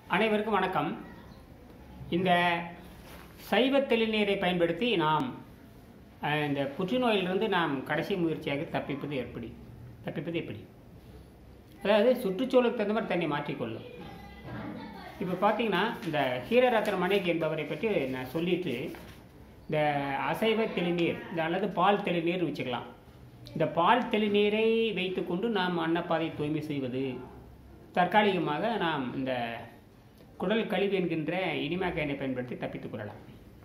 அனைவருக்கும் வணக்கம் இந்த சைவ தெளிநீரை பயன்படுத்தி நாம் அஹ், இந்த புற்றுநோயிலிருந்து நாம் கடைசி முயற்சியாக தப்பிப்பது எப்படி தப்பிப்பது எப்படி அதாவது சுற்றுச்சூழலுக்கு தகுந்த மாதிரி தன்னை மாற்றிக்கொள்ளும் இப்போ பார்த்தீங்கன்னா இந்த ஹீரரத்ன மணிக் என்பவரை பற்றி நான் சொல்லிட்டு இந்த அசைவ தெளிநீர் இந்த அல்லது பால் தெளிநீர் வச்சுக்கலாம் இந்த பால் தெளிநீரை வைத்துக்கொண்டு நாம் அன்னப்பாதை தூய்மை செய்வது தற்காலிகமாக நாம் இந்த குடல் கழிவு என்கின்ற இனிமாக்கையனை பயன்படுத்தி தப்பித்துக் கொள்ளலாம்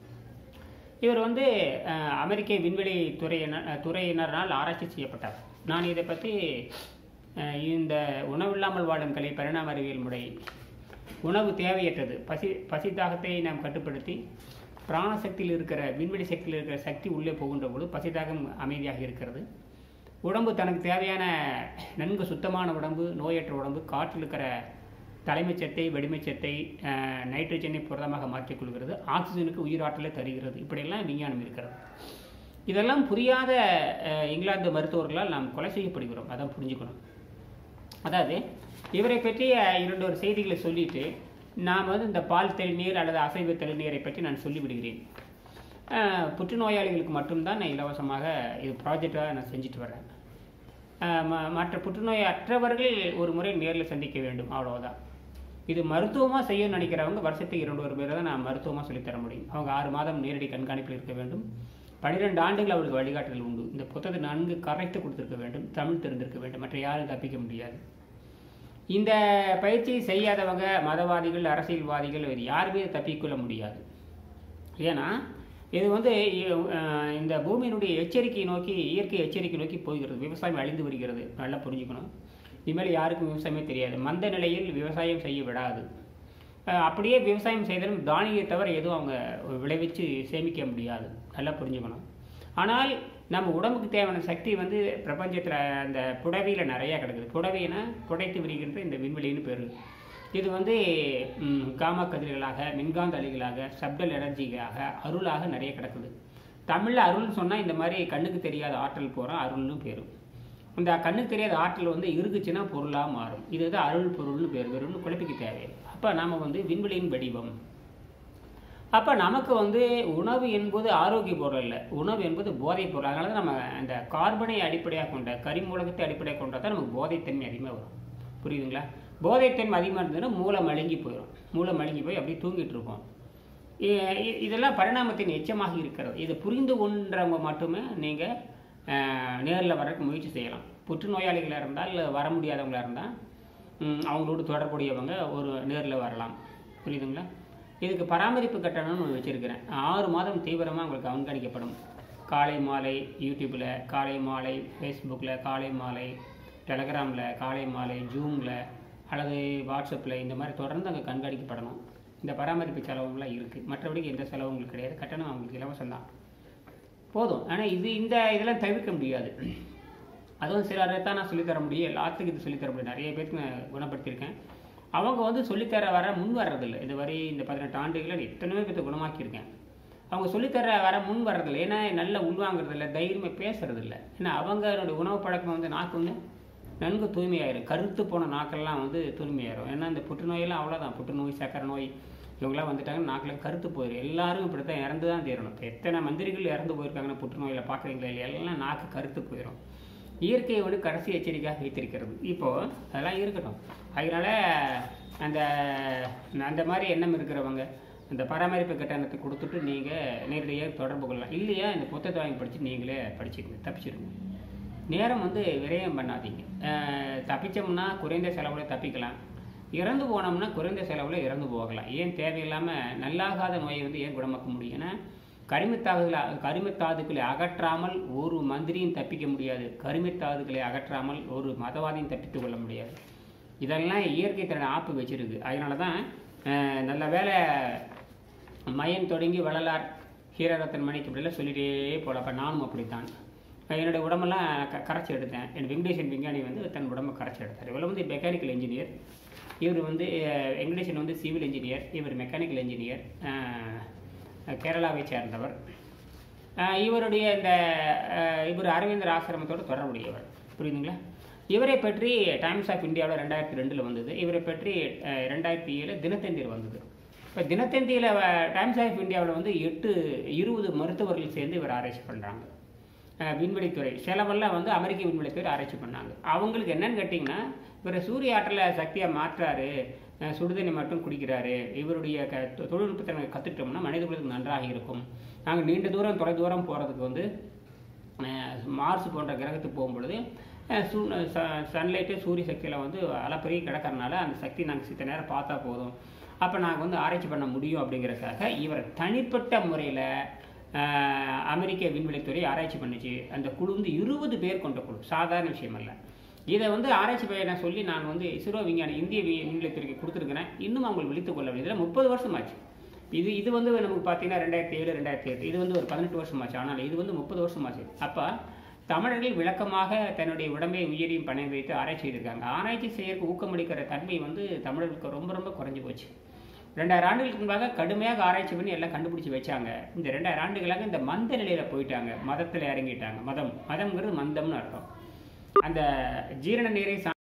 இவர் வந்து அஹ், அமெரிக்க விண்வெளி துறையினர் அஹ், துறையினரால் ஆராய்ச்சி செய்யப்பட்டார் நான் இதை பற்றி அஹ், இந்த உணவில்லாமல் வாழும் கலை பரிணாம அறிவியல் முறை உணவு தேவையற்றது பசி பசி தாகத்தை நாம் கட்டுப்படுத்தி பிராணசக்தியில் இருக்கிற விண்வெளி சக்தியில் இருக்கிற சக்தி உள்ளே போகின்ற பொழுது பசிதாகம் அமைதியாக இருக்கிறது உடம்பு தனக்கு தேவையான நன்கு சுத்தமான உடம்பு நோயற்ற உடம்பு காற்றில் இருக்கிற தலைமைச் சத்தை வெடிமைச் சத்தை அஹ், நைட்ரஜனை புரதமாக மாற்றிக்கொள்கிறது ஆக்சிஜனுக்கு உயிராற்றலை தருகிறது இப்படியெல்லாம் விஞ்ஞானம் இருக்கிறது இதெல்லாம் புரியாத அஹ், இங்கிலாந்து மருத்துவர்களால் நாம் கொலை செய்யப்படுகிறோம் அதான் புரிஞ்சுக்கணும் அதாவது இவரை பற்றிய இரண்டு ஒரு செய்திகளை சொல்லிட்டு நாம் வந்து இந்த பால் தெளிநீர் அல்லது அசைவ தெளிநீரை பற்றி நான் சொல்லிவிடுகிறேன் அஹ், புற்றுநோயாளிகளுக்கு மட்டும்தான் நான் இலவசமாக இது ப்ராஜெக்டாக நான் செஞ்சுட்டு வரேன் அஹ், ம- மற்ற புற்றுநோய் அற்றவர்கள் ஒரு முறை நேரில் சந்திக்க வேண்டும் அவ்வளவுதான் இது மருத்துவமாக செய்யணும்னு நினைக்கிறவங்க வருஷத்துக்கு இரண்டு ஒரு பேர் தான் நான் மருத்துவமாக சொல்லித்தர முடியும் அவங்க ஆறு மாதம் நேரடி கண்காணிப்பில் இருக்க வேண்டும் பன்னிரெண்டு ஆண்டுகள் அவருக்கு வழிகாட்டுதல் உண்டு இந்த புத்தகத்தை நன்கு கரைத்து கொடுத்திருக்க வேண்டும் தமிழ் தெரிந்திருக்க வேண்டும் மற்ற யாரும் தப்பிக்க முடியாது இந்த பயிற்சியை செய்யாதவங்க மதவாதிகள் அரசியல்வாதிகள் வேறு யாருமே தப்பிக்கொள்ள முடியாது ஏன்னா இது வந்து அஹ், இந்த பூமியினுடைய எச்சரிக்கையை நோக்கி இயற்கை எச்சரிக்கை நோக்கி போகிறது விவசாயம் அழிந்து வருகிறது நல்லா புரிஞ்சுக்கணும் இனிமேல் யாருக்கும் விவசாயமே தெரியாது மந்த நிலையில் விவசாயம் செய்ய விடாது அஹ், அப்படியே விவசாயம் செய்தாலும் தானியத்தை தவிர எதுவும் அவங்க விளைவிச்சு சேமிக்க முடியாது நல்லா புரிஞ்சுக்கணும் ஆனால் நம்ம உடம்புக்கு தேவையான சக்தி வந்து பிரபஞ்சத்தில் அந்த புடவையில் நிறையா கிடக்குது புடவைனா புடைத்து விரிகின்ற இந்த விண்வெளின்னு பேர் இது வந்து ம், காமா கதிர்களாக மின்காந்த அலைகளாக சப்டல் எனர்ஜிகளாக அருளாக நிறைய கிடக்குது தமிழில் அருள்னு சொன்னால் இந்த மாதிரி கண்ணுக்கு தெரியாத ஆற்றல் போகிறோம் அருள்னு பேரும் இந்த கண்ணுக்கு தெரியாத ஆற்றல் வந்து இருக்குச்சுன்னா பொருளாக மாறும் இது வந்து அருள் பொருள்னு பேர் வெறும்னு குழப்பிக்க தேவையில்லை அப்போ நாம் வந்து விண்வெளியின் வடிவம் அப்போ நமக்கு வந்து உணவு என்பது ஆரோக்கிய பொருள் இல்லை உணவு என்பது போதைப் பொருள் அதனால தான் நம்ம அந்த கார்பனை அடிப்படையாக கொண்ட கரிமூலகத்தை அடிப்படையாக கொண்டா தான் நமக்கு போதைத்தன்மை அதிகமாக வரும் புரியுதுங்களா போதைத்தன்மை அதிகமாக இருந்ததுன்னா மூளை மழுங்கி போயிடும் மூளை மழுங்கி போய் அப்படியே தூங்கிட்டு இருப்போம் இ- இ- இதெல்லாம் பரிணாமத்தின் எச்சமாக இருக்கிறது இதை புரிந்து கொண்டவங்க மட்டுமே நீங்கள் நேரில் வரக்கு முயற்சி செய்யலாம் புற்றுநோயாளிகளாக இருந்தால் இல்லை வர முடியாதவங்களாக இருந்தால் ம், அவங்களோடு தொடர்புடையவங்க ஒரு நேரில் வரலாம் புரியுதுங்களா இதுக்கு பராமரிப்பு கட்டணம்னு ஒன்று வச்சுருக்கிறேன் ஆறு மாதம் தீவிரமாக உங்களுக்கு கண்காணிக்கப்படும் காலை மாலை யூடியூப்பில் காலை மாலை ஃபேஸ்புக்கில் காலை மாலை டெலகிராமில் காலை மாலை ஜூமில் அல்லது வாட்ஸ்அப்பில் இந்த மாதிரி தொடர்ந்து அங்கே கண்காணிக்கப்படணும் இந்த பராமரிப்பு செலவுகள்லாம் இருக்குது மற்றபடி எந்த செலவும் உங்களுக்கு கிடையாது கட்டணம் அவங்களுக்கு இலவசம் தான் போதும் ஆனால் இது இந்த இதெல்லாம் தவிர்க்க முடியாது அதுவும் சிலரை தான் நான் சொல்லித்தர முடியும் எல்லாத்துக்கும் இது சொல்லித்தர முடியும் நிறைய பேருக்கு நான் குணப்படுத்தியிருக்கேன் அவங்க வந்து சொல்லித்தர வர முன் வர்றதில்லை இது வரை இந்த பதினெட்டு ஆண்டுகளில் எத்தனையோ பேர்த்த குணமாக்கியிருக்கேன் அவங்க சொல்லித்தர வர முன் வர்றதில்லை ஏன்னா நல்ல உள்வாங்கிறதில்ல தைரியமாக பேசுறதில்ல ஏன்னா அவங்களுடைய உணவு பழக்கம் வந்து நாக்கு வந்து நன்கு தூய்மையாயிரும் கருத்து போன நாக்கெல்லாம் வந்து தூய்மையாயிரும் ஏன்னா இந்த புற்றுநோயெல்லாம் அவ்வளோதான் புற்றுநோய் சக்கரை நோய் இவங்களாம் வந்துட்டாங்கன்னா நாக்கில் கருத்து போயிடும் எல்லாரும் இப்படி தான் இறந்து தான் தீரணும் இப்போ எத்தனை மந்திரிகள் இறந்து போயிருக்காங்கன்னா புற்றுநோயில் பார்க்குறீங்களா இல்லையா எல்லாம் நாக்கு கருத்து போயிடும் இயற்கையை வந்து கடைசி எச்சரிக்கையாக வைத்திருக்கிறது இப்போது அதெல்லாம் இருக்கட்டும் அதனால அந்த அந்த மாதிரி எண்ணம் இருக்கிறவங்க அந்த பராமரிப்பு கட்டணத்தை கொடுத்துட்டு நீங்கள் நேரடியாக தொடர்பு கொள்ளலாம் இல்லையா இந்த புத்தகத்தை வாங்கி படித்து நீங்களே படிச்சுக்கங்க தப்பிச்சிருங்க நேரம் வந்து விரயம் பண்ணாதீங்க அஹ், தப்பிச்சோம்னா குறைந்த செலவில் தப்பிக்கலாம் இறந்து போனோம்னா குறைந்த செலவில் இறந்து போகலாம் ஏன் தேவையில்லாமல் நல்லாகாத நோயை வந்து ஏன் குணமாக்க முடியும் ஏன்னா கரிமத்தாதுகளை கரிமத்தாதுக்களை அகற்றாமல் ஒரு மந்திரியும் தப்பிக்க முடியாது கரிமத்தாதுக்களை அகற்றாமல் ஒரு மதவாதியும் தப்பித்து கொள்ள முடியாது இதெல்லாம் இயற்கை தன்னை ஆப்பு வச்சிருக்கு அதனால தான் அஹ், நல்ல வேளை மயன் தொடங்கி வள்ளலார் ஹீரரத்தன் மணிக்கு இப்படிலாம் சொல்லிட்டே போல அப்போ நானும் அப்படித்தான் என்னுடைய உடம்பெல்லாம் க கரைச்சி எடுத்தேன் என் வெங்கடேசன் விஞ்ஞானி வந்து தன் உடம்பை கரைச்சி எடுத்தார் இவர் வந்து மெக்கானிக்கல் இன்ஜினியர் இவர் வந்து அஹ், வெங்கடேசன் வந்து சிவில் இன்ஜினியர் இவர் மெக்கானிக்கல் இன்ஜினியர் கேரளாவை சேர்ந்தவர் அஹ், இவருடைய இந்த அஹ், இவர் அரவிந்தர் ஆசிரமத்தோடு தொடர்புடையவர் புரியுதுங்களா இவரை பற்றி டைம்ஸ் ஆஃப் இந்தியாவில் ரெண்டாயிரத்தி ரெண்டில் வந்தது இவரை பற்றி அஹ், ரெண்டாயிரத்தி ஏழு தினத்தந்தியில் வந்தது இப்போ தினத்தந்தியில் டைம்ஸ் ஆஃப் இந்தியாவில் வந்து எட்டு இருபது மருத்துவர்கள் சேர்ந்து இவர் ஆராய்ச்சி பண்ணுறாங்க விண்வெளித்துறை செலவெல்லாம் வந்து அமெரிக்க விண்வெளித்துறை ஆராய்ச்சி பண்ணாங்க அவங்களுக்கு என்னன்னு கேட்டிங்கன்னா இவர் சூரிய ஆற்றலை சக்தியாக மாற்றாரு அஹ், சுடுதண்ணி மட்டும் குடிக்கிறாரு இவருடைய க தொ- தொழில்நுட்பத்தை நாங்கள் கற்றுட்டோம்னா மனித குலத்துக்கு நன்றாக இருக்கும் நாங்கள் நீண்ட தூரம் தொலை தூரம் போகிறதுக்கு வந்து அஹ், மார்ஸ் போன்ற கிரகத்துக்கு போகும்பொழுது அஹ், சூ சன்லைட்டு சூரிய சக்தியில் வந்து அளப்பரிய கிடக்கறனால அந்த சக்தி நாங்கள் சித்த நேரம் பார்த்தா போதும் அப்போ நாங்கள் வந்து ஆராய்ச்சி பண்ண முடியும் அப்படிங்கிறதுக்காக இவர் தனிப்பட்ட முறையில் அமெரிக்க விண்வெளித்துறை ஆராய்ச்சி பண்ணுச்சு அந்த குழு வந்து இருபது பேர் கொண்ட குழு சாதாரண விஷயம் அல்ல இதை வந்து ஆராய்ச்சி பையனை சொல்லி நான் வந்து இஸ்ரோ விஞ்ஞானி இந்திய வி- விண்வெளித்துறைக்கு கொடுத்துருக்கிறேன் இன்னும் அவங்க விழித்துக் கொள்ளவில்லை இதில் முப்பது வருஷம் ஆச்சு இது இது வந்து நமக்கு பார்த்தீங்கன்னா ரெண்டாயிரத்தி ஏழு ரெண்டாயிரத்தி எட்டு இது வந்து ஒரு பதினெட்டு வருஷம் ஆச்சு ஆனால் இது வந்து முப்பது வருஷம் ஆச்சு அப்போ தமிழர்கள் விளக்கமாக தன்னுடைய உடம்பை உயிரையும் பணம் வைத்து ஆராய்ச்சி செய்திருக்காங்க ஆராய்ச்சி செய்யறதுக்கு ஊக்கமளிக்கிற தன்மை வந்து தமிழர்களுக்கு ரொம்ப ரொம்ப குறைஞ்சு போச்சு ரெண்டாயிரம் ஆண்டுகளுக்கு முன்பாக கடுமையாக ஆராய்ச்சி பண்ணி எல்லாம் கண்டுபிடிச்சி வச்சாங்க இந்த ரெண்டாயிரம் ஆண்டுகளாக இந்த மந்த நிலையில் போயிட்டாங்க மதத்தில் இறங்கிட்டாங்க மதம் மதம்ங்கிறது மந்தம்னு அர்த்தம் அந்த ஜீரண நீரை சா